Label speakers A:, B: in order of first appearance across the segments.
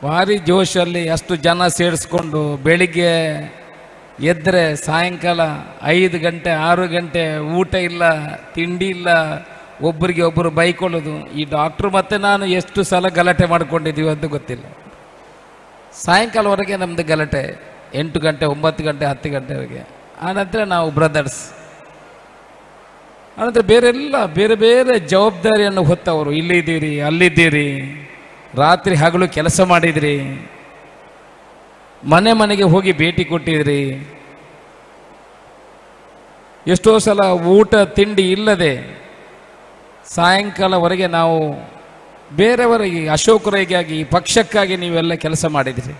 A: ಭಾರಿ ಜೋಶಲ್ಲಿ ಅಷ್ಟು ಜನ ಸೇರಿಸ್ಕೊಂಡು ಬೆಳಿಗ್ಗೆ ಎದ್ದರೆ ಸಾಯಂಕಾಲ ಐದು ಗಂಟೆ ಆರು ಗಂಟೆ ಊಟ ಇಲ್ಲ ತಿಂಡಿ ಇಲ್ಲ ಒಬ್ಬರಿಗೆ ಒಬ್ಬರು ಬೈಕೊಳ್ಳೋದು ಈ ಡಾಕ್ಟ್ರು ಮತ್ತೆ ನಾನು ಎಷ್ಟು ಸಲ ಗಲಾಟೆ ಮಾಡ್ಕೊಂಡಿದ್ದೀವಿ ಅಂತ ಗೊತ್ತಿಲ್ಲ ಸಾಯಂಕಾಲವರೆಗೆ ನಮ್ಮದು ಗಲಾಟೆ ಎಂಟು ಗಂಟೆ ಒಂಬತ್ತು ಗಂಟೆ ಹತ್ತು ಗಂಟೆವರೆಗೆ ಆನಂತರ ನಾವು ಬ್ರದರ್ಸ್ ಆನಂತರ ಬೇರೆಲ್ಲ ಬೇರೆ ಬೇರೆ ಜವಾಬ್ದಾರಿಯನ್ನು ಹೊತ್ತವರು ಇಲ್ಲಿದ್ದೀರಿ ಅಲ್ಲಿದ್ದೀರಿ ರಾತ್ರಿ ಹಗಲು ಕೆಲಸ ಮಾಡಿದ್ರಿ ಮನೆ ಮನೆಗೆ ಹೋಗಿ ಭೇಟಿ ಕೊಟ್ಟಿದ್ರಿ ಎಷ್ಟೋ ಸಲ ಊಟ ತಿಂಡಿ ಇಲ್ಲದೆ ಸಾಯಂಕಾಲವರೆಗೆ ನಾವು ಬೇರೆಯವರಿಗೆ ಅಶೋಕರಿಗಾಗಿ ಪಕ್ಷಕ್ಕಾಗಿ ನೀವೆಲ್ಲ ಕೆಲಸ ಮಾಡಿದ್ರಿ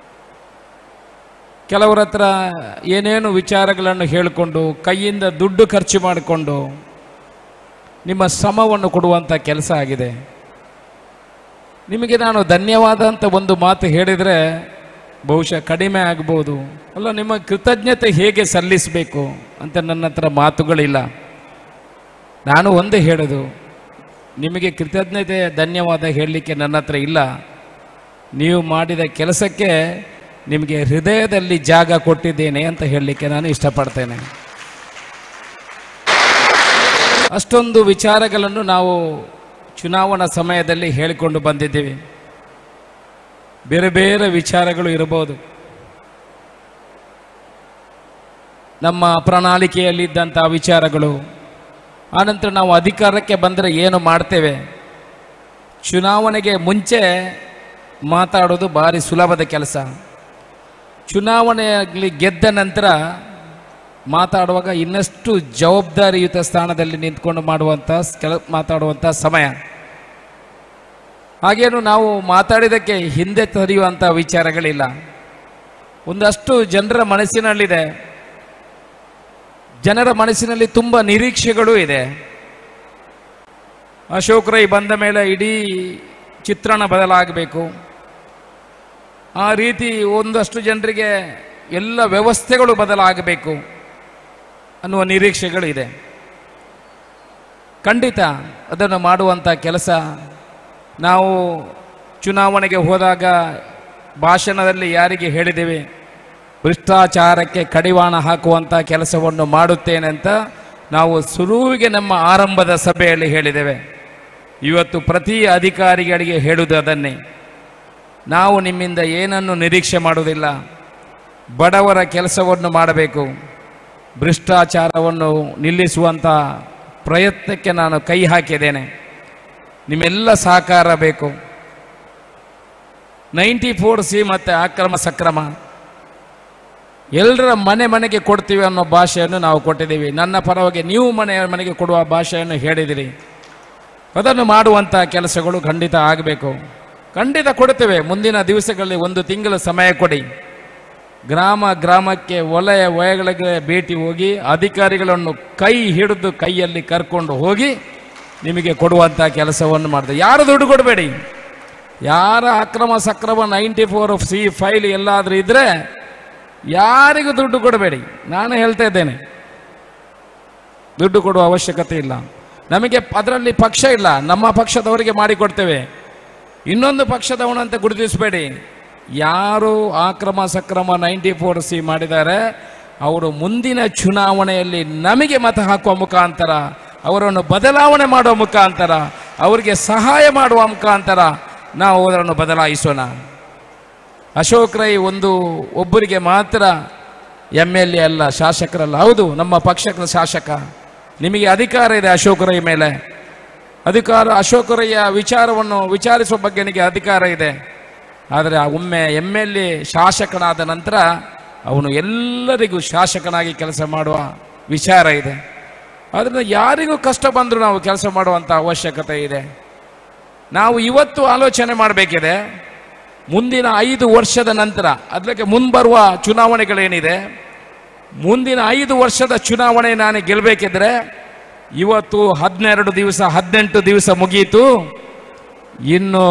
A: ಕೆಲವರ ಹತ್ರ ಏನೇನು ವಿಚಾರಗಳನ್ನು ಹೇಳಿಕೊಂಡು ಕೈಯಿಂದ ದುಡ್ಡು ಖರ್ಚು ಮಾಡಿಕೊಂಡು ನಿಮ್ಮ ಶ್ರಮವನ್ನು ಕೊಡುವಂಥ ಕೆಲಸ ಆಗಿದೆ ನಿಮಗೆ ನಾನು ಧನ್ಯವಾದ ಅಂತ ಒಂದು ಮಾತು ಹೇಳಿದರೆ ಬಹುಶಃ ಕಡಿಮೆ ಆಗ್ಬೋದು ಅಲ್ಲ ನಿಮ್ಮ ಕೃತಜ್ಞತೆ ಹೇಗೆ ಸಲ್ಲಿಸಬೇಕು ಅಂತ ನನ್ನ ಹತ್ರ ಮಾತುಗಳಿಲ್ಲ ನಾನು ಒಂದೇ ಹೇಳೋದು ನಿಮಗೆ ಕೃತಜ್ಞತೆ ಧನ್ಯವಾದ ಹೇಳಲಿಕ್ಕೆ ನನ್ನ ಹತ್ರ ಇಲ್ಲ ನೀವು ಮಾಡಿದ ಕೆಲಸಕ್ಕೆ ನಿಮಗೆ ಹೃದಯದಲ್ಲಿ ಜಾಗ ಕೊಟ್ಟಿದ್ದೇನೆ ಅಂತ ಹೇಳಲಿಕ್ಕೆ ನಾನು ಇಷ್ಟಪಡ್ತೇನೆ ಅಷ್ಟೊಂದು ವಿಚಾರಗಳನ್ನು ನಾವು ಚುನಾವಣಾ ಸಮಯದಲ್ಲಿ ಹೇಳಿಕೊಂಡು ಬಂದಿದ್ದೀವಿ ಬೇರೆ ಬೇರೆ ವಿಚಾರಗಳು ಇರಬಹುದು ನಮ್ಮ ಪ್ರಣಾಳಿಕೆಯಲ್ಲಿದ್ದಂಥ ವಿಚಾರಗಳು ಆನಂತರ ನಾವು ಅಧಿಕಾರಕ್ಕೆ ಬಂದರೆ ಏನು ಮಾಡ್ತೇವೆ ಚುನಾವಣೆಗೆ ಮುಂಚೆ ಮಾತಾಡೋದು ಭಾರಿ ಸುಲಭದ ಕೆಲಸ ಚುನಾವಣೆಯಲ್ಲಿ ಗೆದ್ದ ನಂತರ ಮಾತಾಡುವಾಗ ಇನ್ನಷ್ಟು ಜವಾಬ್ದಾರಿಯುತ ಸ್ಥಾನದಲ್ಲಿ ನಿಂತ್ಕೊಂಡು ಮಾಡುವಂಥ ಕೆಲ ಮಾತಾಡುವಂಥ ಸಮಯ ಹಾಗೇನು ನಾವು ಮಾತಾಡಿದ್ದಕ್ಕೆ ಹಿಂದೆ ತರಿಯುವಂಥ ವಿಚಾರಗಳಿಲ್ಲ ಒಂದಷ್ಟು ಜನರ ಮನಸ್ಸಿನಲ್ಲಿದೆ ಜನರ ಮನಸ್ಸಿನಲ್ಲಿ ತುಂಬ ನಿರೀಕ್ಷೆಗಳು ಇದೆ ಅಶೋಕ್ ರೈ ಬಂದ ಮೇಲೆ ಇಡೀ ಚಿತ್ರಣ ಬದಲಾಗಬೇಕು ಆ ರೀತಿ ಒಂದಷ್ಟು ಜನರಿಗೆ ಎಲ್ಲ ವ್ಯವಸ್ಥೆಗಳು ಬದಲಾಗಬೇಕು ಅನ್ನುವ ನಿರೀಕ್ಷೆಗಳಿದೆ ಖಂಡಿತ ಅದನ್ನು ಮಾಡುವಂಥ ಕೆಲಸ ನಾವು ಚುನಾವಣೆಗೆ ಹೋದಾಗ ಭಾಷಣದಲ್ಲಿ ಯಾರಿಗೆ ಹೇಳಿದ್ದೇವೆ ಭ್ರಷ್ಟಾಚಾರಕ್ಕೆ ಕಡಿವಾಣ ಹಾಕುವಂಥ ಕೆಲಸವನ್ನು ಮಾಡುತ್ತೇನೆ ಅಂತ ನಾವು ಶುರುವಿಗೆ ನಮ್ಮ ಆರಂಭದ ಸಭೆಯಲ್ಲಿ ಹೇಳಿದ್ದೇವೆ ಇವತ್ತು ಪ್ರತಿ ಅಧಿಕಾರಿಗಳಿಗೆ ಹೇಳುವುದು ಅದನ್ನೇ ನಾವು ನಿಮ್ಮಿಂದ ಏನನ್ನು ನಿರೀಕ್ಷೆ ಮಾಡುವುದಿಲ್ಲ ಬಡವರ ಕೆಲಸವನ್ನು ಮಾಡಬೇಕು ಭ್ರಷ್ಟಾಚಾರವನ್ನು ನಿಲ್ಲಿಸುವಂಥ ಪ್ರಯತ್ನಕ್ಕೆ ನಾನು ಕೈ ಹಾಕಿದ್ದೇನೆ ನಿಮ್ಮೆಲ್ಲ ಸಹಕಾರ ಬೇಕು ನೈಂಟಿ ಫೋರ್ ಸಿ ಮತ್ತು ಅಕ್ರಮ ಸಕ್ರಮ ಎಲ್ಲರ ಮನೆ ಮನೆಗೆ ಕೊಡ್ತೀವಿ ಅನ್ನೋ ಭಾಷೆಯನ್ನು ನಾವು ಕೊಟ್ಟಿದ್ದೀವಿ ನನ್ನ ಪರವಾಗಿ ನೀವು ಮನೆ ಮನೆಗೆ ಕೊಡುವ ಭಾಷೆಯನ್ನು ಹೇಳಿದಿರಿ ಅದನ್ನು ಮಾಡುವಂಥ ಕೆಲಸಗಳು ಖಂಡಿತ ಆಗಬೇಕು ಖಂಡಿತ ಕೊಡ್ತೇವೆ ಮುಂದಿನ ದಿವಸಗಳಲ್ಲಿ ಒಂದು ತಿಂಗಳ ಸಮಯ ಕೊಡಿ ಗ್ರಾಮ ಗ್ರಾಮಕ್ಕೆ ವಲಯ ವಲಯಗಳಿಗೆ ಭೇಟಿ ಹೋಗಿ ಅಧಿಕಾರಿಗಳನ್ನು ಕೈ ಹಿಡಿದು ಕೈಯಲ್ಲಿ ಕರ್ಕೊಂಡು ಹೋಗಿ ನಿಮಗೆ ಕೊಡುವಂಥ ಕೆಲಸವನ್ನು ಮಾಡಿದೆ ಯಾರು ದುಡ್ಡು ಕೊಡಬೇಡಿ ಯಾರ ಅಕ್ರಮ ಸಕ್ರಮ ನೈಂಟಿ ಫೋರ್ ಸಿ ಫೈಲ್ ಎಲ್ಲಾದರೂ ಇದ್ದರೆ ಯಾರಿಗೂ ದುಡ್ಡು ಕೊಡಬೇಡಿ ನಾನು ಹೇಳ್ತಾ ಇದ್ದೇನೆ ದುಡ್ಡು ಕೊಡುವ ಅವಶ್ಯಕತೆ ಇಲ್ಲ ನಮಗೆ ಅದರಲ್ಲಿ ಪಕ್ಷ ಇಲ್ಲ ನಮ್ಮ ಪಕ್ಷದವರಿಗೆ ಮಾಡಿಕೊಡ್ತೇವೆ ಇನ್ನೊಂದು ಪಕ್ಷದವನಂತ ಗುರುತಿಸಬೇಡಿ ಯಾರು ಆಕ್ರಮ ಸಕ್ರಮ ನೈಂಟಿ ಫೋರ್ ಸಿ ಮಾಡಿದ್ದಾರೆ ಅವರು ಮುಂದಿನ ಚುನಾವಣೆಯಲ್ಲಿ ನಮಗೆ ಮತ ಹಾಕುವ ಮುಖಾಂತರ ಅವರನ್ನು ಬದಲಾವಣೆ ಮಾಡುವ ಮುಖಾಂತರ ಅವರಿಗೆ ಸಹಾಯ ಮಾಡುವ ಮುಖಾಂತರ ನಾವು ಅವರನ್ನು ಬದಲಾಯಿಸೋಣ ಅಶೋಕ್ ರೈ ಒಂದು ಒಬ್ಬರಿಗೆ ಮಾತ್ರ ಎಮ್ ಎಲ್ ಎ ಅಲ್ಲ ಶಾಸಕರಲ್ಲ ಹೌದು ನಮ್ಮ ಪಕ್ಷದ ಶಾಸಕ ನಿಮಗೆ ಅಧಿಕಾರ ಇದೆ ಅಶೋಕ್ ರೈ ಮೇಲೆ ಅಧಿಕಾರ ಅಶೋಕ್ ರೈಯ ವಿಚಾರವನ್ನು ವಿಚಾರಿಸುವ ಬಗ್ಗೆ ನನಗೆ ಅಧಿಕಾರ ಇದೆ ಆದರೆ ಆ ಒಮ್ಮೆ ಎಮ್ ಎಲ್ ಎ ಶಾಸಕನಾದ ನಂತರ ಅವನು ಎಲ್ಲರಿಗೂ ಶಾಸಕನಾಗಿ ಕೆಲಸ ಮಾಡುವ ವಿಚಾರ ಇದೆ ಅದರಿಂದ ಯಾರಿಗೂ ಕಷ್ಟ ಬಂದರೂ ನಾವು ಕೆಲಸ ಮಾಡುವಂಥ ಅವಶ್ಯಕತೆ ಇದೆ ನಾವು ಇವತ್ತು ಆಲೋಚನೆ ಮಾಡಬೇಕಿದೆ ಮುಂದಿನ ಐದು ವರ್ಷದ ನಂತರ ಅದಕ್ಕೆ ಮುಂಬರುವ ಚುನಾವಣೆಗಳೇನಿದೆ ಮುಂದಿನ ಐದು ವರ್ಷದ ಚುನಾವಣೆ ನಾನು ಗೆಲ್ಲಬೇಕಿದ್ರೆ ಇವತ್ತು ಹದಿನೆರಡು ದಿವಸ ಹದಿನೆಂಟು ದಿವಸ ಮುಗಿಯಿತು ಇನ್ನು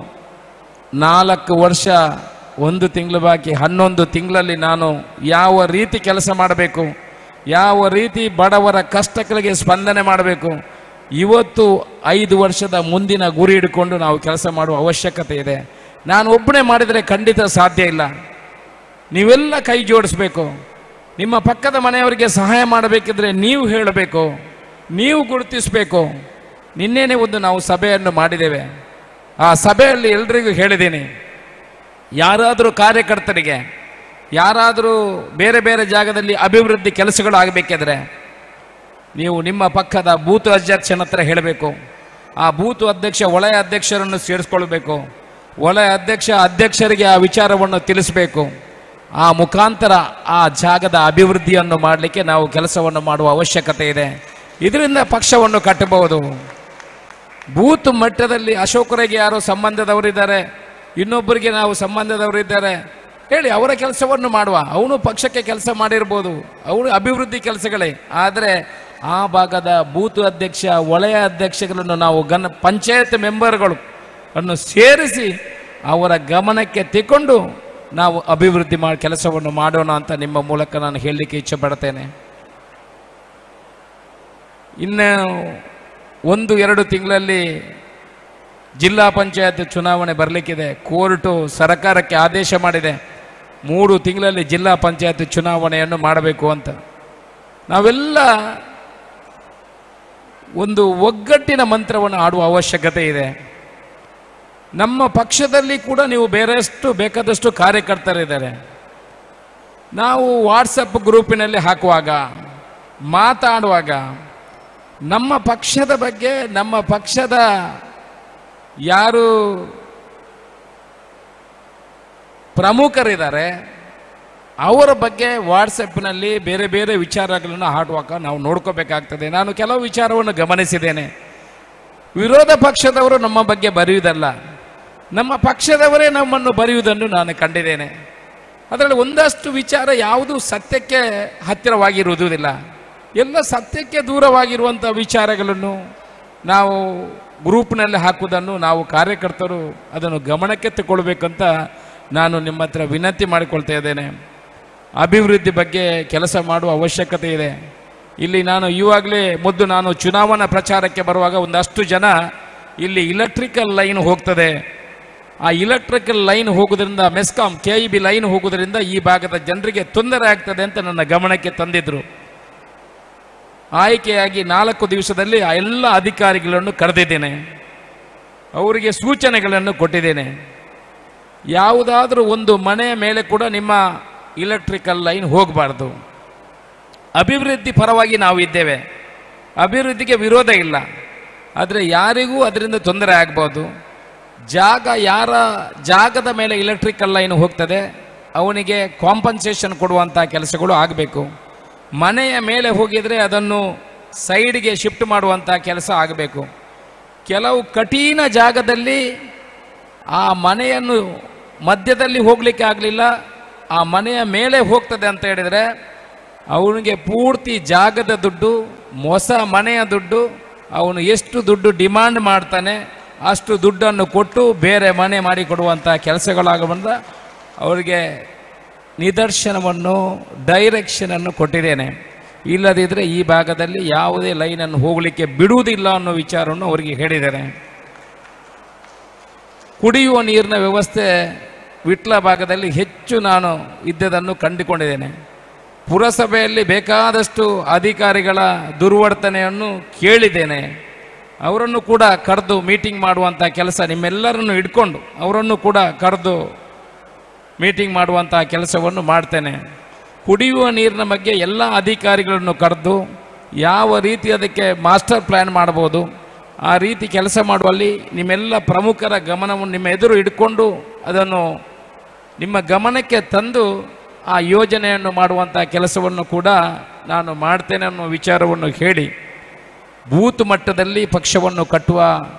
A: ನಾಲ್ಕು ವರ್ಷ ಒಂದು ತಿಂಗಳು ಬಾಕಿ ಹನ್ನೊಂದು ತಿಂಗಳಲ್ಲಿ ನಾನು ಯಾವ ರೀತಿ ಕೆಲಸ ಮಾಡಬೇಕು ಯಾವ ರೀತಿ ಬಡವರ ಕಷ್ಟಗಳಿಗೆ ಸ್ಪಂದನೆ ಮಾಡಬೇಕು ಇವತ್ತು ಐದು ವರ್ಷದ ಮುಂದಿನ ಗುರಿ ಹಿಡ್ಕೊಂಡು ನಾವು ಕೆಲಸ ಮಾಡುವ ಅವಶ್ಯಕತೆ ಇದೆ ನಾನು ಒಬ್ಬನೇ ಮಾಡಿದರೆ ಖಂಡಿತ ಸಾಧ್ಯ ಇಲ್ಲ ನೀವೆಲ್ಲ ಕೈ ಜೋಡಿಸ್ಬೇಕು ನಿಮ್ಮ ಪಕ್ಕದ ಮನೆಯವರಿಗೆ ಸಹಾಯ ಮಾಡಬೇಕಿದ್ರೆ ನೀವು ಹೇಳಬೇಕು ನೀವು ಗುರುತಿಸಬೇಕು ನಿನ್ನೆನೇ ಒಂದು ನಾವು ಸಭೆಯನ್ನು ಮಾಡಿದ್ದೇವೆ ಆ ಸಭೆಯಲ್ಲಿ ಎಲ್ರಿಗೂ ಹೇಳಿದ್ದೀನಿ ಯಾರಾದರೂ ಕಾರ್ಯಕರ್ತರಿಗೆ ಯಾರಾದರೂ ಬೇರೆ ಬೇರೆ ಜಾಗದಲ್ಲಿ ಅಭಿವೃದ್ಧಿ ಕೆಲಸಗಳು ಆಗಬೇಕಿದ್ರೆ ನೀವು ನಿಮ್ಮ ಪಕ್ಕದ ಬೂತ್ ಅಧ್ಯಕ್ಷನ ಹತ್ರ ಹೇಳಬೇಕು ಆ ಬೂತ್ ಅಧ್ಯಕ್ಷ ವಲಯ ಅಧ್ಯಕ್ಷರನ್ನು ಸೇರಿಸ್ಕೊಳ್ಬೇಕು ವಲಯ ಅಧ್ಯಕ್ಷ ಅಧ್ಯಕ್ಷರಿಗೆ ಆ ವಿಚಾರವನ್ನು ತಿಳಿಸಬೇಕು ಆ ಮುಖಾಂತರ ಆ ಜಾಗದ ಅಭಿವೃದ್ಧಿಯನ್ನು ಮಾಡಲಿಕ್ಕೆ ನಾವು ಕೆಲಸವನ್ನು ಮಾಡುವ ಅವಶ್ಯಕತೆ ಇದೆ ಇದರಿಂದ ಪಕ್ಷವನ್ನು ಕಟ್ಟಬಹುದು ಬೂತ್ ಮಟ್ಟದಲ್ಲಿ ಅಶೋಕರಿಗೆ ಯಾರೋ ಸಂಬಂಧದವರಿದ್ದಾರೆ ಇನ್ನೊಬ್ಬರಿಗೆ ನಾವು ಸಂಬಂಧದವರಿದ್ದಾರೆ ಹೇಳಿ ಅವರ ಕೆಲಸವನ್ನು ಮಾಡುವ ಅವನು ಪಕ್ಷಕ್ಕೆ ಕೆಲಸ ಮಾಡಿರ್ಬೋದು ಅವನು ಅಭಿವೃದ್ಧಿ ಕೆಲಸಗಳೇ ಆದರೆ ಆ ಭಾಗದ ಬೂತ್ ಅಧ್ಯಕ್ಷ ವಲಯ ಅಧ್ಯಕ್ಷಗಳನ್ನು ನಾವು ಗನ ಪಂಚಾಯತ್ ಮೆಂಬರ್ಗಳು ಅನ್ನು ಸೇರಿಸಿ ಅವರ ಗಮನಕ್ಕೆ ತೆಕೊಂಡು ನಾವು ಅಭಿವೃದ್ಧಿ ಮಾಡಿ ಕೆಲಸವನ್ನು ಮಾಡೋಣ ಅಂತ ನಿಮ್ಮ ಮೂಲಕ ನಾನು ಹೇಳಲಿಕ್ಕೆ ಇಚ್ಛೆ ಪಡ್ತೇನೆ ಇನ್ನು ಒಂದು ಎರಡು ತಿಂಗಳಲ್ಲಿ ಜಿಲ್ಲಾ ಪಂಚಾಯತ್ ಚುನಾವಣೆ ಬರಲಿಕ್ಕಿದೆ ಕೋರ್ಟು ಸರ್ಕಾರಕ್ಕೆ ಆದೇಶ ಮಾಡಿದೆ ಮೂರು ತಿಂಗಳಲ್ಲಿ ಜಿಲ್ಲಾ ಪಂಚಾಯತ್ ಚುನಾವಣೆಯನ್ನು ಮಾಡಬೇಕು ಅಂತ ನಾವೆಲ್ಲ ಒಂದು ಒಗ್ಗಟ್ಟಿನ ಮಂತ್ರವನ್ನು ಆಡುವ ಅವಶ್ಯಕತೆ ಇದೆ ನಮ್ಮ ಪಕ್ಷದಲ್ಲಿ ಕೂಡ ನೀವು ಬೇರೆಷ್ಟು ಬೇಕಾದಷ್ಟು ಕಾರ್ಯಕರ್ತರಿದ್ದಾರೆ ನಾವು ವಾಟ್ಸಪ್ ಗ್ರೂಪಿನಲ್ಲಿ ಹಾಕುವಾಗ ಮಾತಾಡುವಾಗ ನಮ್ಮ ಪಕ್ಷದ ಬಗ್ಗೆ ನಮ್ಮ ಪಕ್ಷದ ಯಾರು ಪ್ರಮುಖರಿದ್ದಾರೆ ಅವರ ಬಗ್ಗೆ ವಾಟ್ಸಪ್ನಲ್ಲಿ ಬೇರೆ ಬೇರೆ ವಿಚಾರಗಳನ್ನು ಹಾಡುವಾಗ ನಾವು ನೋಡ್ಕೋಬೇಕಾಗ್ತದೆ ನಾನು ಕೆಲವು ವಿಚಾರವನ್ನು ಗಮನಿಸಿದ್ದೇನೆ ವಿರೋಧ ಪಕ್ಷದವರು ನಮ್ಮ ಬಗ್ಗೆ ಬರೆಯುವುದಲ್ಲ ನಮ್ಮ ಪಕ್ಷದವರೇ ನಮ್ಮನ್ನು ಬರೆಯುವುದನ್ನು ನಾನು ಕಂಡಿದ್ದೇನೆ ಅದರಲ್ಲಿ ಒಂದಷ್ಟು ವಿಚಾರ ಯಾವುದು ಸತ್ಯಕ್ಕೆ ಹತ್ತಿರವಾಗಿರುವುದಿಲ್ಲ ಎಲ್ಲ ಸತ್ಯಕ್ಕೆ ದೂರವಾಗಿರುವಂಥ ವಿಚಾರಗಳನ್ನು ನಾವು ಗ್ರೂಪ್ನಲ್ಲಿ ಹಾಕುವುದನ್ನು ನಾವು ಕಾರ್ಯಕರ್ತರು ಅದನ್ನು ಗಮನಕ್ಕೆ ತಗೊಳ್ಬೇಕಂತ ನಾನು ನಿಮ್ಮ ಹತ್ರ ವಿನಂತಿ ಮಾಡಿಕೊಳ್ತಾ ಇದ್ದೇನೆ ಅಭಿವೃದ್ಧಿ ಬಗ್ಗೆ ಕೆಲಸ ಮಾಡುವ ಅವಶ್ಯಕತೆ ಇದೆ ಇಲ್ಲಿ ನಾನು ಇವಾಗಲೇ ಮೊದಲು ನಾನು ಚುನಾವಣಾ ಪ್ರಚಾರಕ್ಕೆ ಬರುವಾಗ ಒಂದಷ್ಟು ಜನ ಇಲ್ಲಿ ಇಲೆಕ್ಟ್ರಿಕಲ್ ಲೈನ್ ಹೋಗ್ತದೆ ಆ ಇಲೆಕ್ಟ್ರಿಕಲ್ ಲೈನ್ ಹೋಗೋದ್ರಿಂದ MESCOM K E B line ಹೋಗೋದ್ರಿಂದ ಈ ಭಾಗದ ಜನರಿಗೆ ತೊಂದರೆ ಆಗ್ತದೆ ಅಂತ ನನ್ನ ಗಮನಕ್ಕೆ ತಂದಿದ್ರು ಆಯ್ಕೆಯಾಗಿ ನಾಲ್ಕು ದಿವಸದಲ್ಲಿ ಆ ಎಲ್ಲ ಅಧಿಕಾರಿಗಳನ್ನು ಕರೆದಿದ್ದೇನೆ ಅವರಿಗೆ ಸೂಚನೆಗಳನ್ನು ಕೊಟ್ಟಿದ್ದೇನೆ ಯಾವುದಾದ್ರೂ ಒಂದು ಮನೆಯ ಮೇಲೆ ಕೂಡ ನಿಮ್ಮ ಇಲೆಕ್ಟ್ರಿಕಲ್ ಲೈನ್ ಹೋಗಬಾರ್ದು ಅಭಿವೃದ್ಧಿ ಪರವಾಗಿ ನಾವು ಇದ್ದೇವೆ ಅಭಿವೃದ್ಧಿಗೆ ವಿರೋಧ ಇಲ್ಲ ಆದರೆ ಯಾರಿಗೂ ಅದರಿಂದ ತೊಂದರೆ ಆಗ್ಬೋದು ಜಾಗ ಯಾರ ಜಾಗದ ಮೇಲೆ ಇಲೆಕ್ಟ್ರಿಕಲ್ ಲೈನ್ ಹೋಗ್ತದೆ ಅವನಿಗೆ ಕಾಂಪನ್ಸೇಷನ್ ಕೊಡುವಂಥ ಕೆಲಸಗಳು ಆಗಬೇಕು ಮನೆಯ ಮೇಲೆ ಹೋಗಿದರೆ ಅದನ್ನು ಸೈಡ್ಗೆ ಶಿಫ್ಟ್ ಮಾಡುವಂಥ ಕೆಲಸ ಆಗಬೇಕು ಕೆಲವು ಕಠಿಣ ಜಾಗದಲ್ಲಿ ಆ ಮನೆಯನ್ನು ಮಧ್ಯದಲ್ಲಿ ಹೋಗಲಿಕ್ಕೆ ಆಗಲಿಲ್ಲ ಆ ಮನೆಯ ಮೇಲೆ ಹೋಗ್ತದೆ ಅಂತ ಹೇಳಿದರೆ ಅವನಿಗೆ ಪೂರ್ತಿ ಜಾಗದ ದುಡ್ಡು ಮೊಸ ಮನೆಯ ದುಡ್ಡು ಅವನು ಎಷ್ಟು ದುಡ್ಡು ಡಿಮಾಂಡ್ ಮಾಡ್ತಾನೆ ಅಷ್ಟು ದುಡ್ಡನ್ನು ಕೊಟ್ಟು ಬೇರೆ ಮನೆ ಮಾಡಿ ಕೊಡುವಂಥ ಕೆಲಸಗಳಾಗ ಬಂದ ಅವರಿಗೆ ನಿದರ್ಶನವನ್ನು ಡೈರೆಕ್ಷನನ್ನು ಕೊಟ್ಟಿದ್ದೇನೆ ಇಲ್ಲದಿದ್ದರೆ ಈ ಭಾಗದಲ್ಲಿ ಯಾವುದೇ ಲೈನನ್ನು ಹೋಗಲಿಕ್ಕೆ ಬಿಡುವುದಿಲ್ಲ ಅನ್ನೋ ವಿಚಾರವನ್ನು ಅವರಿಗೆ ಹೇಳಿದ್ದೇನೆ ಕುಡಿಯುವ ನೀರಿನ ವ್ಯವಸ್ಥೆ ವಿಟ್ಲ ಭಾಗದಲ್ಲಿ ಹೆಚ್ಚು ನಾನು ಇದ್ದದನ್ನು ಕಂಡುಕೊಂಡಿದ್ದೇನೆ ಪುರಸಭೆಯಲ್ಲಿ ಬೇಕಾದಷ್ಟು ಅಧಿಕಾರಿಗಳ ದುರ್ವರ್ತನೆಯನ್ನು ಕೇಳಿದ್ದೇನೆ ಅವರನ್ನು ಕೂಡ ಕರೆದು ಮೀಟಿಂಗ್ ಮಾಡುವಂಥ ಕೆಲಸ ನಿಮ್ಮೆಲ್ಲರನ್ನು ಇಟ್ಕೊಂಡು ಅವರನ್ನು ಕೂಡ ಕರೆದು ಮೀಟಿಂಗ್ ಮಾಡುವಂಥ ಕೆಲಸವನ್ನು ಮಾಡ್ತೇನೆ ಕುಡಿಯುವ ನೀರಿನ ಬಗ್ಗೆ ಎಲ್ಲ ಅಧಿಕಾರಿಗಳನ್ನು ಕರೆದು ಯಾವ ರೀತಿ ಅದಕ್ಕೆ ಮಾಸ್ಟರ್ ಪ್ಲ್ಯಾನ್ ಮಾಡ್ಬೋದು ಆ ರೀತಿ ಕೆಲಸ ಮಾಡುವಲ್ಲಿ ನಿಮ್ಮೆಲ್ಲ ಪ್ರಮುಖರ ಗಮನವನ್ನು ನಿಮ್ಮ ಎದುರು ಇಟ್ಕೊಂಡು ಅದನ್ನು ನಿಮ್ಮ ಗಮನಕ್ಕೆ ತಂದು ಆ ಯೋಜನೆಯನ್ನು ಮಾಡುವಂಥ ಕೆಲಸವನ್ನು ಕೂಡ ನಾನು ಮಾಡ್ತೇನೆ ಅನ್ನೋ ವಿಚಾರವನ್ನು ಹೇಳಿ ಬೂತ್ ಮಟ್ಟದಲ್ಲಿ ಪಕ್ಷವನ್ನು ಕಟ್ಟುವ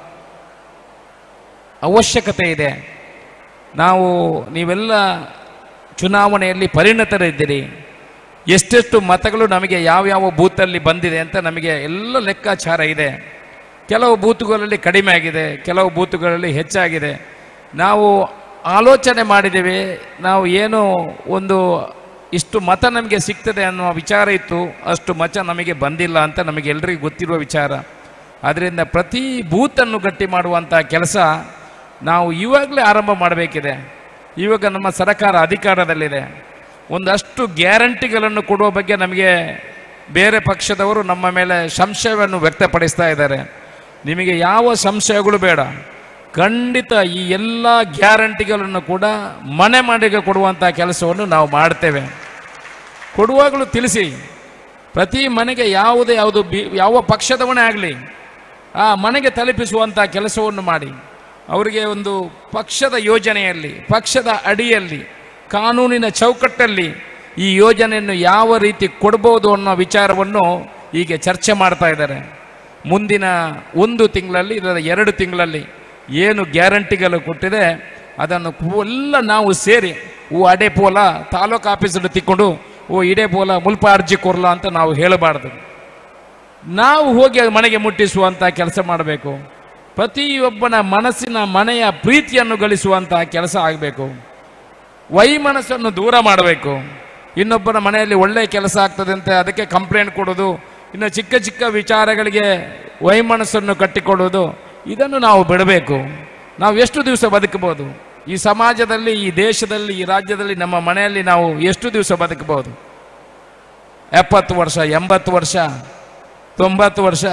A: ಅವಶ್ಯಕತೆ ಇದೆ ನಾವು ನೀವೆಲ್ಲ ಚುನಾವಣೆಯಲ್ಲಿ ಪರಿಣತರಿದ್ದೀರಿ ಎಷ್ಟೆಷ್ಟು ಮತಗಳು ನಮಗೆ ಯಾವ್ಯಾವ ಬೂತಲ್ಲಿ ಬಂದಿದೆ ಅಂತ ನಮಗೆ ಎಲ್ಲ ಲೆಕ್ಕಾಚಾರ ಇದೆ ಕೆಲವು ಬೂತುಗಳಲ್ಲಿ ಕಡಿಮೆ ಆಗಿದೆ ಕೆಲವು ಬೂತುಗಳಲ್ಲಿ ಹೆಚ್ಚಾಗಿದೆ ನಾವು ಆಲೋಚನೆ ಮಾಡಿದ್ದೇವೆ ನಾವು ಏನು ಒಂದು ಇಷ್ಟು ಮತ ನಮಗೆ ಸಿಗ್ತದೆ ಅನ್ನುವ ವಿಚಾರ ಇತ್ತು ಅಷ್ಟು ಮತ ನಮಗೆ ಬಂದಿಲ್ಲ ಅಂತ ನಮಗೆ ಎಲ್ರಿಗೂ ಗೊತ್ತಿರುವ ವಿಚಾರ ಆದ್ದರಿಂದ ಪ್ರತಿ ಬೂತನ್ನು ಗಟ್ಟಿ ಮಾಡುವಂಥ ಕೆಲಸ ನಾವು ಇವಾಗಲೇ ಆರಂಭ ಮಾಡಬೇಕಿದೆ ಇವಾಗ ನಮ್ಮ ಸರ್ಕಾರ ಅಧಿಕಾರದಲ್ಲಿದೆ ಒಂದಷ್ಟು ಗ್ಯಾರಂಟಿಗಳನ್ನು ಕೊಡುವ ಬಗ್ಗೆ ನಮಗೆ ಬೇರೆ ಪಕ್ಷದವರು ನಮ್ಮ ಮೇಲೆ ಸಂಶಯವನ್ನು ವ್ಯಕ್ತಪಡಿಸ್ತಾ ಇದ್ದಾರೆ ನಿಮಗೆ ಯಾವ ಸಂಶಯಗಳು ಬೇಡ ಖಂಡಿತ ಈ ಎಲ್ಲ ಗ್ಯಾರಂಟಿಗಳನ್ನು ಕೂಡ ಮನೆ ಮನೆಗೆ ಕೊಡುವಂಥ ಕೆಲಸವನ್ನು ನಾವು ಮಾಡ್ತೇವೆ ಕೊಡುವಾಗಲೂ ತಿಳಿಸಿ ಪ್ರತಿ ಮನೆಗೆ ಯಾವುದೇ ಯಾವುದು ಬಿ ಯಾವ ಪಕ್ಷದವನೇ ಆಗಲಿ ಆ ಮನೆಗೆ ತಲುಪಿಸುವಂಥ ಕೆಲಸವನ್ನು ಮಾಡಿ ಅವರಿಗೆ ಒಂದು ಪಕ್ಷದ ಯೋಜನೆಯಲ್ಲಿ ಪಕ್ಷದ ಅಡಿಯಲ್ಲಿ ಕಾನೂನಿನ ಚೌಕಟ್ಟಲ್ಲಿ ಈ ಯೋಜನೆಯನ್ನು ಯಾವ ರೀತಿ ಕೊಡ್ಬೋದು ಅನ್ನೋ ವಿಚಾರವನ್ನು ಹೀಗೆ ಚರ್ಚೆ ಮಾಡ್ತಾ ಇದ್ದಾರೆ ಮುಂದಿನ ಒಂದು ತಿಂಗಳಲ್ಲಿ ಇದರ ಎರಡು ತಿಂಗಳಲ್ಲಿ ಏನು ಗ್ಯಾರಂಟಿಗಳು ಕೊಟ್ಟಿದೆ ಅದನ್ನು ಕು- ಎಲ್ಲ ನಾವು ಸೇರಿ ಓ ಅಡೆ ಪೋಲ ತಾಲೂಕು ಆಫೀಸಲ್ಲಿ ತಿಕ್ಕೊಂಡು ಓ ಇಡೇ ಪೋಲ ಮುಲ್ಪ ಅರ್ಜಿ ಕೊರ್ಲ ಅಂತ ನಾವು ಹೇಳಬಾರ್ದು ನಾವು ಹೋಗಿ ಅದು ಮನೆಗೆ ಮುಟ್ಟಿಸುವಂಥ ಕೆಲಸ ಮಾಡಬೇಕು ಪ್ರತಿಯೊಬ್ಬನ ಮನಸ್ಸಿನ ಮನೆಯ ಪ್ರೀತಿಯನ್ನು ಗಳಿಸುವಂಥ ಕೆಲಸ ಆಗಬೇಕು ವೈಮನಸ್ಸನ್ನು ದೂರ ಮಾಡಬೇಕು ಇನ್ನೊಬ್ಬನ ಮನೆಯಲ್ಲಿ ಒಳ್ಳೆ ಕೆಲಸ ಆಗ್ತದೆ ಅಂತ ಅದಕ್ಕೆ ಕಂಪ್ಲೇಂಟ್ ಕೊಡೋದು ಇನ್ನು ಚಿಕ್ಕ ಚಿಕ್ಕ ವಿಚಾರಗಳಿಗೆ ವೈಮನಸ್ಸನ್ನು ಕಟ್ಟಿಕೊಳ್ಳೋದು ಇದನ್ನು ನಾವು ಬಿಡಬೇಕು ನಾವು ಎಷ್ಟು ದಿವಸ ಬದುಕಬಹುದು ಈ ಸಮಾಜದಲ್ಲಿ ಈ ದೇಶದಲ್ಲಿ ಈ ರಾಜ್ಯದಲ್ಲಿ ನಮ್ಮ ಮನೆಯಲ್ಲಿ ನಾವು ಎಷ್ಟು ದಿವಸ ಬದುಕಬಹುದು ಎಪ್ಪತ್ತು ವರ್ಷ ಎಂಬತ್ತು ವರ್ಷ ತೊಂಬತ್ತು ವರ್ಷ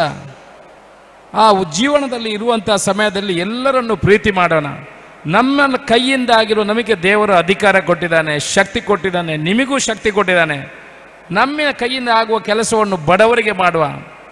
A: ಆ ಜೀವನದಲ್ಲಿ ಇರುವಂಥ ಸಮಯದಲ್ಲಿ ಎಲ್ಲರನ್ನು ಪ್ರೀತಿ ಮಾಡೋಣ ನಮ್ಮ ಕೈಯಿಂದ ಆಗಿರೋ ನಮಗೆ ದೇವರು ಅಧಿಕಾರ ಕೊಟ್ಟಿದ್ದಾನೆ ಶಕ್ತಿ ಕೊಟ್ಟಿದ್ದಾನೆ ನಿಮಗೂ ಶಕ್ತಿ ಕೊಟ್ಟಿದ್ದಾನೆ ನಮ್ಮ ಕೈಯಿಂದ ಆಗುವ ಕೆಲಸವನ್ನು ಬಡವರಿಗೆ ಮಾಡುವ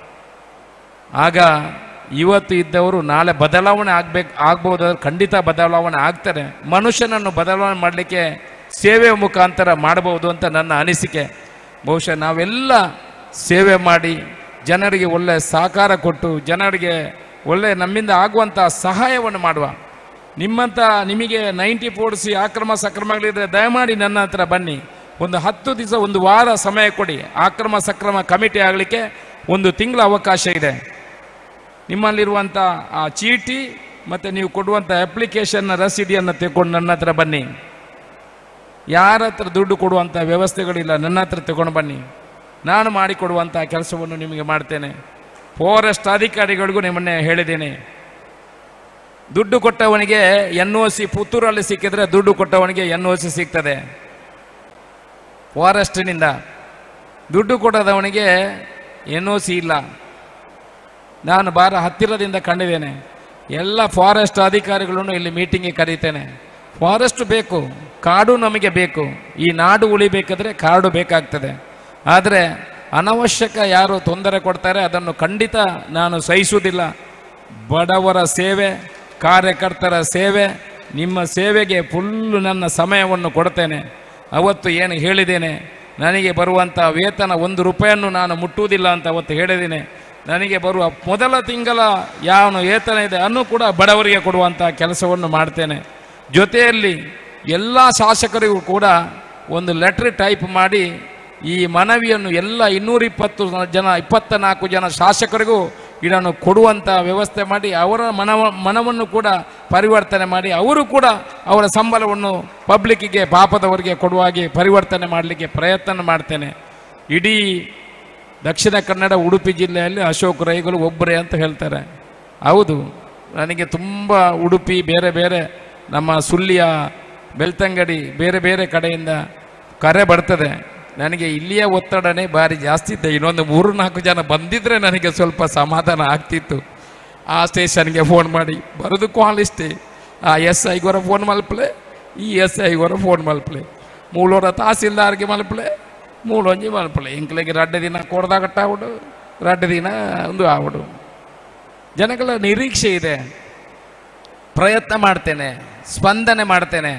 A: ಆಗ ಇವತ್ತು ಇದ್ದವರು ನಾಳೆ ಬದಲಾವಣೆ ಆಗ್ಬೇಕು ಆಗ್ಬೋದಾದ್ರೆ ಖಂಡಿತ ಬದಲಾವಣೆ ಆಗ್ತಾರೆ ಮನುಷ್ಯನನ್ನು ಬದಲಾವಣೆ ಮಾಡಲಿಕ್ಕೆ ಸೇವೆ ಮುಖಾಂತರ ಮಾಡಬಹುದು ಅಂತ ನನ್ನ ಅನಿಸಿಕೆ ಬಹುಶಃ ನಾವೆಲ್ಲ ಸೇವೆ ಮಾಡಿ ಜನರಿಗೆ ಒಳ್ಳೆ ಸಹಕಾರ ಕೊಟ್ಟು ಜನರಿಗೆ ಒಳ್ಳೆ ನಮ್ಮಿಂದ ಆಗುವಂಥ ಸಹಾಯವನ್ನು ಮಾಡುವ ನಿಮ್ಮಂಥ ನಿಮಗೆ ನೈಂಟಿ ಫೋರ್ಸಿ ಆಕ್ರಮ ಸಕ್ರಮಗಳಿದ್ರೆ ದಯಮಾಡಿ ನನ್ನ ಹತ್ರ ಬನ್ನಿ ಒಂದು ಹತ್ತು ದಿವಸ ಒಂದು ವಾರ ಸಮಯ ಕೊಡಿ ಆಕ್ರಮ ಸಕ್ರಮ ಕಮಿಟಿ ಆಗಲಿಕ್ಕೆ ಒಂದು ತಿಂಗಳ ಅವಕಾಶ ಇದೆ ನಿಮ್ಮಲ್ಲಿರುವಂಥ ಆ ಚೀಟಿ ಮತ್ತು ನೀವು ಕೊಡುವಂಥ ಅಪ್ಲಿಕೇಶನ್ನ ರಸೀದಿಯನ್ನು ತೆಗೆದುಕೊಂಡು ನನ್ನ ಹತ್ರ ಬನ್ನಿ ಯಾರ ಹತ್ರ ದುಡ್ಡು ಕೊಡುವಂಥ ವ್ಯವಸ್ಥೆಗಳಿಲ್ಲ ನನ್ನ ಹತ್ರ ತಗೊಂಡು ಬನ್ನಿ ನಾನು ಮಾಡಿಕೊಡುವಂಥ ಕೆಲಸವನ್ನು ನಿಮಗೆ ಮಾಡ್ತೇನೆ ಫಾರೆಸ್ಟ್ ಅಧಿಕಾರಿಗಳಿಗೂ ನಿಮ್ಮನ್ನೇ ಹೇಳಿದ್ದೇನೆ ದುಡ್ಡು ಕೊಟ್ಟವನಿಗೆ ಎನ್ ಒ ಸಿ ಪುತ್ತೂರಲ್ಲಿ ಸಿಕ್ಕಿದ್ರೆ ದುಡ್ಡು ಕೊಟ್ಟವನಿಗೆ ಎನ್ ಒ ಸಿ ಸಿಗ್ತದೆ ಫಾರೆಸ್ಟಿನಿಂದ ದುಡ್ಡು ಕೊಡದವನಿಗೆ ಎನ್ ಒ ಸಿ ಇಲ್ಲ ನಾನು ಬಾರ ಹತ್ತಿರದಿಂದ ಕಂಡಿದ್ದೇನೆ ಎಲ್ಲ ಫಾರೆಸ್ಟ್ ಅಧಿಕಾರಿಗಳನ್ನು ಇಲ್ಲಿ ಮೀಟಿಂಗಿಗೆ ಕರೀತೇನೆ ಫಾರೆಸ್ಟ್ ಬೇಕು ಕಾಡು ನಮಗೆ ಬೇಕು ಈ ನಾಡು ಉಳಿಬೇಕಾದ್ರೆ ಕಾಡು ಬೇಕಾಗ್ತದೆ ಆದರೆ ಅನವಶ್ಯಕ ಯಾರು ತೊಂದರೆ ಕೊಡ್ತಾರೆ ಅದನ್ನು ಖಂಡಿತ ನಾನು ಸಹಿಸುವುದಿಲ್ಲ ಬಡವರ ಸೇವೆ ಕಾರ್ಯಕರ್ತರ ಸೇವೆ ನಿಮ್ಮ ಸೇವೆಗೆ ಫುಲ್ಲು ನನ್ನ ಸಮಯವನ್ನು ಕೊಡ್ತೇನೆ ಅವತ್ತು ಏನು ಹೇಳಿದ್ದೇನೆ ನನಗೆ ಬರುವಂಥ ವೇತನ ಒಂದು ರೂಪಾಯನ್ನು ನಾನು ಮುಟ್ಟುವುದಿಲ್ಲ ಅಂತ ಅವತ್ತು ಹೇಳಿದ್ದೇನೆ ನನಗೆ ಬರುವ ಮೊದಲ ತಿಂಗಳ ಯಾವ ವೇತನ ಇದೆ ಅನ್ನು ಕೂಡ ಬಡವರಿಗೆ ಕೊಡುವಂಥ ಕೆಲಸವನ್ನು ಮಾಡ್ತೇನೆ ಜೊತೆಯಲ್ಲಿ ಎಲ್ಲ ಶಾಸಕರಿಗೂ ಕೂಡ ಒಂದು ಲೆಟ್ರ್ ಟೈಪ್ ಮಾಡಿ ಈ ಮನವಿಯನ್ನು ಎಲ್ಲ ಇನ್ನೂರ ಇಪ್ಪತ್ತು ಜನ ಇಪ್ಪತ್ತ ನಾಲ್ಕು ಜನ ಶಾಸಕರಿಗೂ ಇದನ್ನು ಕೊಡುವಂಥ ವ್ಯವಸ್ಥೆ ಮಾಡಿ ಅವರ ಮನವ ಮನವನ್ನು ಕೂಡ ಪರಿವರ್ತನೆ ಮಾಡಿ ಅವರು ಕೂಡ ಅವರ ಸಂಬಳವನ್ನು ಪಬ್ಲಿಕ್ಕಿಗೆ ಪಾಪದವರಿಗೆ ಕೊಡುವಾಗೆ ಪರಿವರ್ತನೆ ಮಾಡಲಿಕ್ಕೆ ಪ್ರಯತ್ನ ಮಾಡ್ತೇನೆ ಇಡೀ ದಕ್ಷಿಣ ಕನ್ನಡ ಉಡುಪಿ ಜಿಲ್ಲೆಯಲ್ಲಿ ಅಶೋಕ್ ರೈಗಳು ಒಬ್ಬರೇ ಅಂತ ಹೇಳ್ತಾರೆ ಹೌದು ನನಗೆ ತುಂಬ ಉಡುಪಿ ಬೇರೆ ಬೇರೆ ನಮ್ಮ ಸುಳ್ಯ ಬೆಳ್ತಂಗಡಿ ಬೇರೆ ಬೇರೆ ಕಡೆಯಿಂದ ಕರೆ ಬರ್ತದೆ ನನಗೆ ಇಲ್ಲಿಯ ಒತ್ತಡನೇ ಭಾರಿ ಜಾಸ್ತಿ ಇದ್ದೆ ಇನ್ನೊಂದು ಮೂರು ನಾಲ್ಕು ಜನ ಬಂದಿದ್ರೆ ನನಗೆ ಸ್ವಲ್ಪ ಸಮಾಧಾನ ಆಗ್ತಿತ್ತು ಆ ಸ್ಟೇಷನ್ಗೆ ಫೋನ್ ಮಾಡಿ ಬರೋದು ಕಾಲ್ ಇಷ್ಟೇ ಆ ಎಸ್ ಐಗೋರ ಫೋನ್ ಮಲ್ಪಲೆ ಈ ಎಸ್ ಐಗೋರ ಫೋನ್ ಮಲ್ಪಲೆ ಮೂಲೋರ ತಹಸೀಲ್ದಾರ್ಗೆ ಮಲ್ಪಲೆ ಮೂಲೊಂಜಿ ಮಲ್ಪಲೆ ಇಂಕ್ಲೆಗೆ ರಡ್ಡೆ ದಿನ ಕೊಡ್ದಾಗಟ್ಟಾಗ್ಬಿಡು ರಡ್ಡೆ ದಿನ ಒಂದು ಆಗ್ಬಿಡು ಜನಗಳ ನಿರೀಕ್ಷೆ ಇದೆ ಪ್ರಯತ್ನ ಮಾಡ್ತೇನೆ ಸ್ಪಂದನೆ ಮಾಡ್ತೇನೆ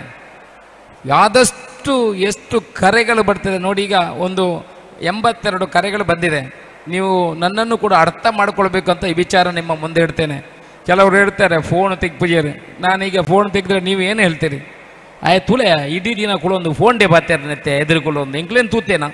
A: ಆದಷ್ಟು ಎಷ್ಟು ಕರೆಗಳು ಬರ್ತದೆ ನೋಡಿ ಈಗ ಒಂದು ಎಂಬತ್ತೆರಡು ಕರೆಗಳು ಬಂದಿದೆ ನೀವು ನನ್ನನ್ನು ಕೂಡ ಅರ್ಥ ಮಾಡ್ಕೊಳ್ಬೇಕು ಅಂತ ಈ ವಿಚಾರ ನಿಮ್ಮ ಮುಂದೆ ಇಡ್ತೇನೆ ಕೆಲವರು ಹೇಳ್ತಾರೆ ಫೋನ್ ತೆಗ್ಪುಜೇರಿ ನಾನೀಗ ಫೋನ್ ತೆಗೆದ್ರೆ ನೀವು ಏನು ಹೇಳ್ತೀರಿ ಆಯ್ತು ತುಳೆ ಇಡೀ ದಿನ ಕೂಡ ಒಂದು ಫೋನ್ ಡೇ ಬಾತ್ಯಾರನತ್ತೆ ಎದುರುಕೊಳ್ಳೋ ಒಂದು ಇಂಕ್ಲೇನು ತೂತೇನಾ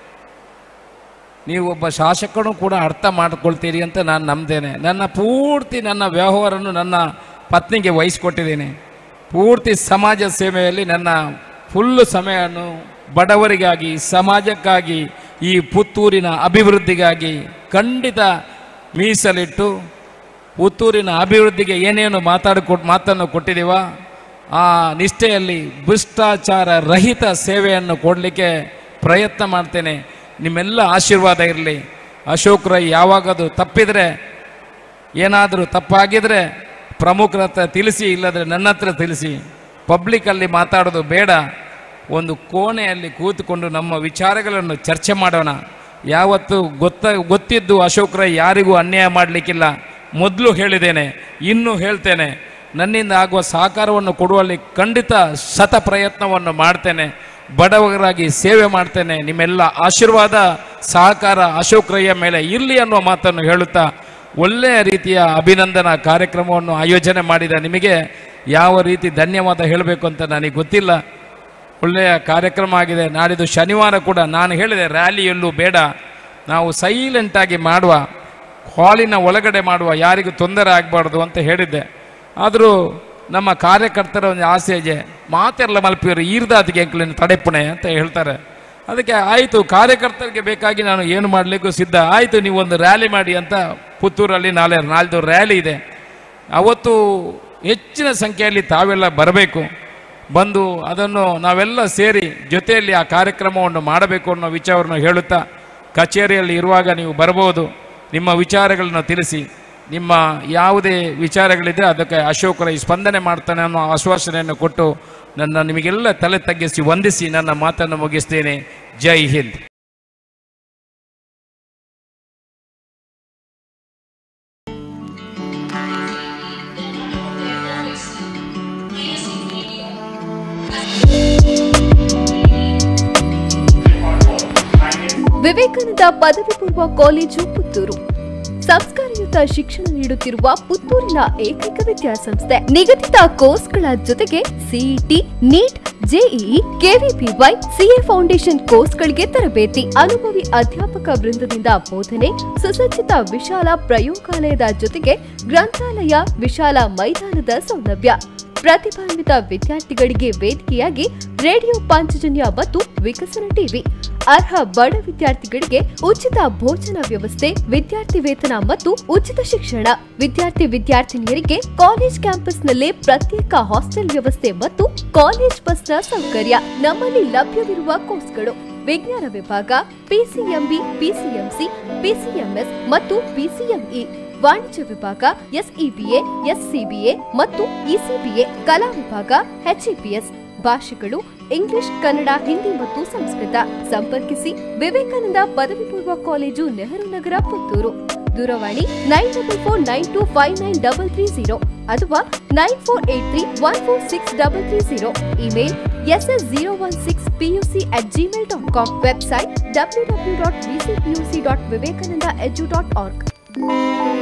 A: ನೀವು ಒಬ್ಬ ಶಾಸಕನು ಕೂಡ ಅರ್ಥ ಮಾಡ್ಕೊಳ್ತೀರಿ ಅಂತ ನಾನು ನಂಬ್ತೇನೆ ನನ್ನ ಪೂರ್ತಿ ನನ್ನ ವ್ಯವಹಾರವನ್ನು ನನ್ನ ಪತ್ನಿಗೆ ವಹಿಸ್ಕೊಟ್ಟಿದ್ದೇನೆ ಪೂರ್ತಿ ಸಮಾಜ ಸೇವೆಯಲ್ಲಿ ನನ್ನ ಫುಲ್ಲು ಸಮಯವನ್ನು ಬಡವರಿಗಾಗಿ ಸಮಾಜಕ್ಕಾಗಿ ಈ ಪುತ್ತೂರಿನ ಅಭಿವೃದ್ಧಿಗಾಗಿ ಖಂಡಿತ ಮೀಸಲಿಟ್ಟು ಪುತ್ತೂರಿನ ಅಭಿವೃದ್ಧಿಗೆ ಏನೇನು ಮಾತಾಡಿಕೊಟ್ಟು ಮಾತನ್ನು ಕೊಟ್ಟಿದ್ದೀವ ಆ ನಿಷ್ಠೆಯಲ್ಲಿ ಭ್ರಷ್ಟಾಚಾರ ರಹಿತ ಸೇವೆಯನ್ನು ಕೊಡಲಿಕ್ಕೆ ಪ್ರಯತ್ನ ಮಾಡ್ತೇನೆ ನಿಮ್ಮೆಲ್ಲ ಆಶೀರ್ವಾದ ಇರಲಿ ಅಶೋಕ್ ರೈ ಯಾವಾಗದು ತಪ್ಪಿದರೆ ಏನಾದರೂ ತಪ್ಪಾಗಿದ್ರೆ ಪ್ರಮುಖರ ಹತ್ರ ತಿಳಿಸಿ ಇಲ್ಲದ್ರೆ ನನ್ನ ಹತ್ರ ತಿಳಿಸಿ ಪಬ್ಲಿಕ್ಕಲ್ಲಿ ಮಾತಾಡೋದು ಬೇಡ ಒಂದು ಕೋಣೆಯಲ್ಲಿ ಕೂತ್ಕೊಂಡು ನಮ್ಮ ವಿಚಾರಗಳನ್ನು ಚರ್ಚೆ ಮಾಡೋಣ ಯಾವತ್ತು ಗೊತ್ತ ಗೊತ್ತಿದ್ದು ಅಶೋಕ್ ರೈ ಯಾರಿಗೂ ಅನ್ಯಾಯ ಮಾಡಲಿಕ್ಕಿಲ್ಲ ಮೊದಲು ಹೇಳಿದ್ದೇನೆ ಇನ್ನೂ ಹೇಳ್ತೇನೆ ನನ್ನಿಂದ ಆಗುವ ಸಹಕಾರವನ್ನು ಕೊಡುವಲ್ಲಿ ಖಂಡಿತ ಶತ ಪ್ರಯತ್ನವನ್ನು ಮಾಡ್ತೇನೆ ಬಡವರಾಗಿ ಸೇವೆ ಮಾಡ್ತೇನೆ ನಿಮ್ಮೆಲ್ಲ ಆಶೀರ್ವಾದ ಸಹಕಾರ ಅಶೋಕ್ ರಯ್ಯ ಮೇಲೆ ಇರಲಿ ಅನ್ನುವ ಮಾತನ್ನು ಹೇಳುತ್ತಾ ಒಳ್ಳೆಯ ರೀತಿಯ ಅಭಿನಂದನಾ ಕಾರ್ಯಕ್ರಮವನ್ನು ಆಯೋಜನೆ ಮಾಡಿದ ನಿಮಗೆ ಯಾವ ರೀತಿ ಧನ್ಯವಾದ ಹೇಳಬೇಕು ಅಂತ ನನಗೆ ಗೊತ್ತಿಲ್ಲ ಒಳ್ಳೆಯ ಕಾರ್ಯಕ್ರಮ ಆಗಿದೆ ನಾಡಿದ್ದು ಶನಿವಾರ ಕೂಡ ನಾನು ಹೇಳಿದೆ ರ್ಯಾಲಿಯಲ್ಲೂ ಬೇಡ ನಾವು ಸೈಲೆಂಟಾಗಿ ಮಾಡುವ ಹಾಲಿನ ಒಳಗಡೆ ಮಾಡುವ ಯಾರಿಗೂ ತೊಂದರೆ ಆಗಬಾರ್ದು ಅಂತ ಹೇಳಿದ್ದೆ ಆದರೂ ನಮ್ಮ ಕಾರ್ಯಕರ್ತರ ಒಂದು ಆಸೆ ಇದೆ ಮಾತೆಲ್ಲ ಮಲ್ಪಿಯವರು ಈರ್ದಾತಿಗೆ ಅಂಕಲಿನ ತಡೆಪುಣೆ ಅಂತ ಹೇಳ್ತಾರೆ ಅದಕ್ಕೆ ಆಯಿತು ಕಾರ್ಯಕರ್ತರಿಗೆ ಬೇಕಾಗಿ ನಾನು ಏನು ಮಾಡಲಿಕ್ಕೂ ಸಿದ್ಧ ಆಯಿತು ನೀವು ಒಂದು ರ್ಯಾಲಿ ಮಾಡಿ ಅಂತ ಪುತ್ತೂರಲ್ಲಿ ನಾಳೆ ನಾಳ್ದು ರ್ಯಾಲಿ ಇದೆ ಅವತ್ತು ಹೆಚ್ಚಿನ ಸಂಖ್ಯೆಯಲ್ಲಿ ತಾವೆಲ್ಲ ಬರಬೇಕು ಬಂದು ಅದನ್ನು ನಾವೆಲ್ಲ ಸೇರಿ ಜೊತೆಯಲ್ಲಿ ಆ ಕಾರ್ಯಕ್ರಮವನ್ನು ಮಾಡಬೇಕು ಅನ್ನೋ ವಿಚಾರವನ್ನು ಹೇಳುತ್ತಾ ಕಚೇರಿಯಲ್ಲಿ ಇರುವಾಗ ನೀವು ಬರ್ಬೋದು ನಿಮ್ಮ ವಿಚಾರಗಳನ್ನು ತಿಳಿಸಿ ನಿಮ್ಮ ಯಾವುದೇ ವಿಚಾರಗಳಿದ್ರೆ ಅದಕ್ಕೆ ಅಶೋಕ್ ರೈ ಸ್ಪಂದನೆ ಮಾಡ್ತಾನೆ ಅನ್ನೋ ಆಶ್ವಾಸನೆಯನ್ನು ಕೊಟ್ಟು ನನ್ನ ನಿಮಗೆಲ್ಲ ತಲೆ ತಗ್ಗಿಸಿ ವಂದಿಸಿ ನನ್ನ ಮಾತನ್ನು ಮುಗಿಸ್ತೇನೆ ಜೈ ಹಿಂದ್
B: ವಿವೇಕಾನಂದ ಪದವಿ ಪೂರ್ವ ಕಾಲೇಜು ಪುತ್ತೂರು ಸಂಸ್ಕಾರಯುತ ಶಿಕ್ಷಣ ನೀಡುತ್ತಿರುವ ಪುತ್ತೂರಿನ ಏಕೈಕ ವಿದ್ಯಾಸಂಸ್ಥೆ ನಿಗದಿತ ಕೋರ್ಸ್ಗಳ ಜೊತೆಗೆ CET NEET JEE KVPY CA foundation ಕೋರ್ಸ್ಗಳಿಗೆ ತರಬೇತಿ ಅನುಭವಿ ಅಧ್ಯಾಪಕ ವೃಂದದಿಂದ ಬೋಧನೆ ಸುಸಜ್ಜಿತ ವಿಶಾಲ ಪ್ರಯೋಗಾಲಯದ ಜೊತೆಗೆ ಗ್ರಂಥಾಲಯ ವಿಶಾಲ ಮೈದಾನದ ಸೌಲಭ್ಯ ಪ್ರತಿಭಾನ್ವಿತ ವಿದ್ಯಾರ್ಥಿಗಳಿಗೆ ವೇದಿಕೆಯಾಗಿ ರೇಡಿಯೋ ಪಾಂಚಜನ್ಯ ಮತ್ತು ವಿಕಸನ ಟಿವಿ ಅರ್ಹ ಬಡ ವಿದ್ಯಾರ್ಥಿಗಳಿಗೆ ಉಚಿತ ಭೋಜನ ವ್ಯವಸ್ಥೆ ವಿದ್ಯಾರ್ಥಿ ವೇತನ ಮತ್ತು ಉಚಿತ ಶಿಕ್ಷಣ ವಿದ್ಯಾರ್ಥಿ ವಿದ್ಯಾರ್ಥಿನಿಯರಿಗೆ ಕಾಲೇಜ್ ಕ್ಯಾಂಪಸ್ನಲ್ಲೇ ಪ್ರತ್ಯೇಕ ಹಾಸ್ಟೆಲ್ ವ್ಯವಸ್ಥೆ ಮತ್ತು ಕಾಲೇಜ್ ಬಸ್ನ ಸೌಕರ್ಯ ನಮ್ಮಲ್ಲಿ ಲಭ್ಯವಿರುವ ಕೋರ್ಸ್ಗಳು ವಿಜ್ಞಾನ ವಿಭಾಗ ಪಿಸಿಎಂಬಿ ಪಿಸಿಎಂಸಿ ಪಿಸಿಎಂಎಸ್ ಮತ್ತು ಪಿಸಿಎಂಇ ವಾಣಿಜ್ಯ ವಿಭಾಗ ಎಸ್ಇಬಿಎ ಎಸ್ಸಿಬಿಎ ಮತ್ತು ಇಸಿಬಿಎ ಕಲಾ ವಿಭಾಗ ಎಚ್ಇಪಿಎಸ್ ಭಾಷೆಗಳು ಇಂಗ್ಲಿಷ್ ಕನ್ನಡ ಹಿಂದಿ ಮತ್ತು ಸಂಸ್ಕೃತ ಸಂಪರ್ಕಿಸಿ ವಿವೇಕಾನಂದ ಪದವಿ ಪೂರ್ವ ಕಾಲೇಜು ನೆಹರು ನಗರ ಪುತ್ತೂರು ದೂರವಾಣಿ nine double four nine two five nine double three zero ಅಥವಾ nine four eight three one four six double three zero email S S zero one six PUC at Gmail dot com website W W dot VCPUC dot Vivekananda edu dot org